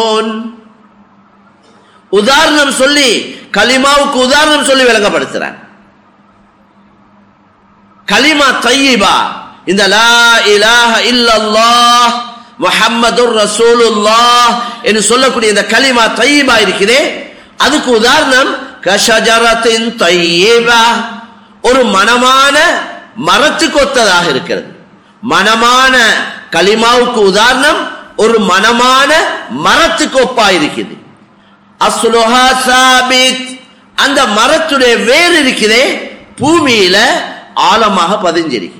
உதாரணம் சொல்லி கலிமாவுக்கு உதாரணம் சொல்லி விளங்கப்படுத்துறான் கலிமா தையிபா இந்த லா இலாஹ இல்லல்லாஹ் முஹம்மதுர் ரசூலுல்லாஹ் என்று சொல்லக்கூடிய இந்த கலிமா தையிபா இருக்குதே அதுக்கு உதாரணம் கஷஜரத்தின் தையிபா ஒரு மனமான மரத்துக்கு ஒத்ததாக இருக்கிறது மனமான கலிமாவுக்கு உதாரணம் ஒரு மனமான மரத்துக்கு ஒப்பா இருக்குது அஸ்லுஹா சாபித் அந்த மரத்துடைய வேர் இருக்குதே பூமியில ஆழமாக பதிஞ்சிருக்கு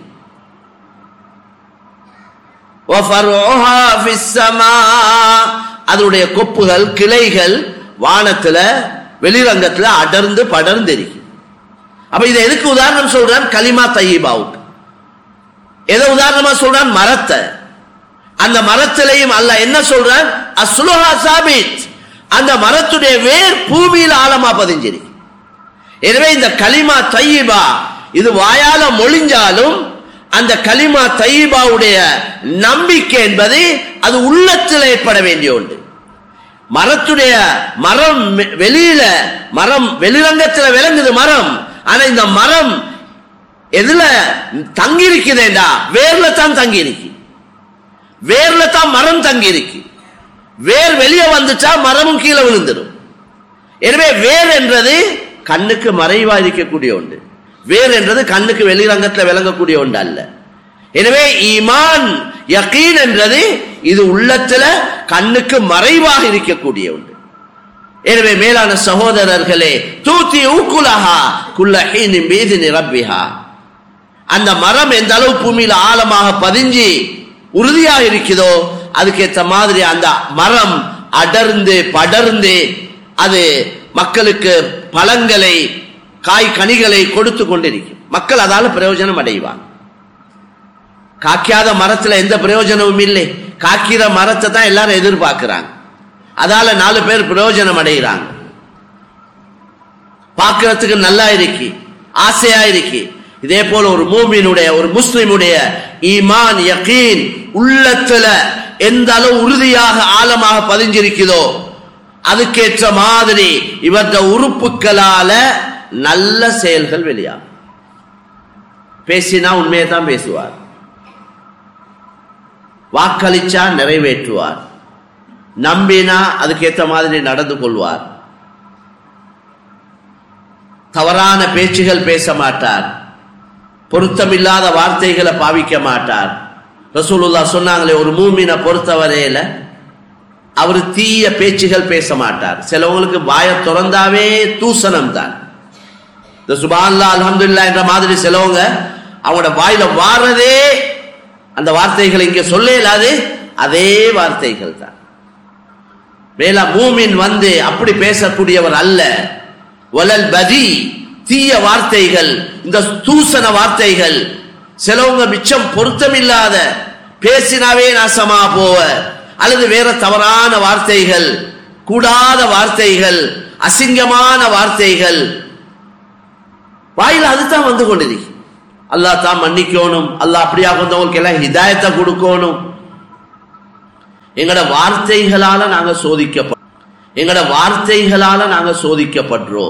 وَفَرْعُهَا فِي السَّمَاء அதனுடைய கொப்புகள் கிளைகள் வானத்துல வெளிரங்கத்துல அடர்ந்து படர்ந்து இருக்கு அப்ப இதை எதுக்கு உதாரணம் சொல்றான் கலிமா தையிபாவுக்கு எதை உதாரணமா சொல்றான் மரத்தை அந்த மரத்திலையும் அல்ல என்ன சொல்றான் அஸ்லுஹா சாபித் அந்த மரத்துடைய வேர் பூமியில் ஆழமா பதிஞ்சிருக்கு எனவே இந்த கலிமா தையிபா இது வாயால மொழிஞ்சாலும் அந்த கலிமா தையிபாவுடைய நம்பிக்கை என்பது அது உள்ளத்தில் ஏற்பட வேண்டிய ஒன்று மரத்துடைய மரம் வெ- வெளியில மரம் வெளிரங்கத்துல விளங்குது மரம் ஆனா இந்த மரம் எதுல தங்கி இருக்குதேண்டா வேர்ல தான் தங்கி இருக்கு வேர்ல தான் மரம் தங்கி இருக்கு வேர் வெளியே வந்துட்டா மரமும் கீழே விழுந்துடும் எனவே வேர் என்றது கண்ணுக்கு மறைவா இருக்கக்கூடிய ஒன்று வேர் என்றது கண்ணுக்கு வெளிரங்கத்தில் விளங்கக்கூடிய ஒன்று அல்ல எனவே ஈமான் யகீன் என்றது இது உள்ளத்துல கண்ணுக்கு மறைவாக இருக்கக்கூடிய ஒன்று எனவே மேலான சகோதரர்களே தூத்தி ஊக்குலஹா குல்ல ஹீனின் மீது நிரப்பிஹா அந்த மரம் எந்த அளவு பூமியில ஆழமாக பதிஞ்சு உறுதியாக இருக்குதோ அதுக்கேற்ற மாதிரி அந்த மரம் அடர்ந்து படர்ந்து அது மக்களுக்கு பழங்களை காய் கனிகளை கொடுத்து கொண்டிருக்கும் மக்கள் அதால பிரயோஜனம் அடைவாங்க காய்க்காத மரத்துல எந்த பிரயோஜனமும் இல்லை காய்க்கிற மரத்தை தான் எல்லாரும் எதிர்பார்க்கிறாங்க அதால நாலு பேர் பிரயோஜனம் அடைகிறாங்க பார்க்கறதுக்கு நல்லா இருக்கு ஆசையா இருக்கு இதே போல ஒரு மூமினுடைய ஒரு முஸ்லிமுடைய ஈமான் யகீன் உள்ளத்துல எந்த அளவு உறுதியாக ஆழமாக பதிஞ்சிருக்குதோ அதுக்கேற்ற மாதிரி இவற்ற உறுப்புகளால நல்ல செயல்கள் வெளியாகும் பேசினா உண்மையை தான் பேசுவார் வாக்களிச்சா நிறைவேற்றுவார் நம்பினா அதுக்கேற்ற மாதிரி நடந்து கொள்வார் தவறான பேச்சுகள் பேச மாட்டார் பொருத்தமில்லாத வார்த்தைகளை பாவிக்க மாட்டார் ரசூலுல்லா சொன்னாங்களே ஒரு மூமினை பொறுத்தவரையில அவர் தீய பேச்சுகள் பேச மாட்டார் சிலவங்களுக்கு வாய திறந்தாவே தூசணம் தான் இந்த சுபான்லா அல்ஹம்துலில்லாஹ் என்ற மாதிரி சிலவங்க அவங்களோட வாயில வாரதே அந்த வார்த்தைகளை இங்க சொல்ல இயலாது அதே வார்த்தைகள் தான் மேல மூமின் வந்து அப்படி பேசக்கூடியவர் அல்ல வலல் பதி தீய வார்த்தைகள் இந்த தூசண வார்த்தைகள் சிலவங்க மிச்சம் பொருத்தமில்லாத பேசினாவே நாசமா போவ அல்லது வேற தவறான வார்த்தைகள் கூடாத வார்த்தைகள் அசிங்கமான வார்த்தைகள் வாயில அதுதான் வந்து கொண்டிருக்கு அல்லாஹ் தான் மன்னிக்கணும் அல்லாஹ் அப்படியா கொண்டவங்களுக்கு எல்லாம் ஹிதாயத்தை கொடுக்கணும் எங்களோட வார்த்தைகளால நாங்க சோதிக்கப்ப எங்களோட வார்த்தைகளால நாங்க சோதிக்கப்படுறோம்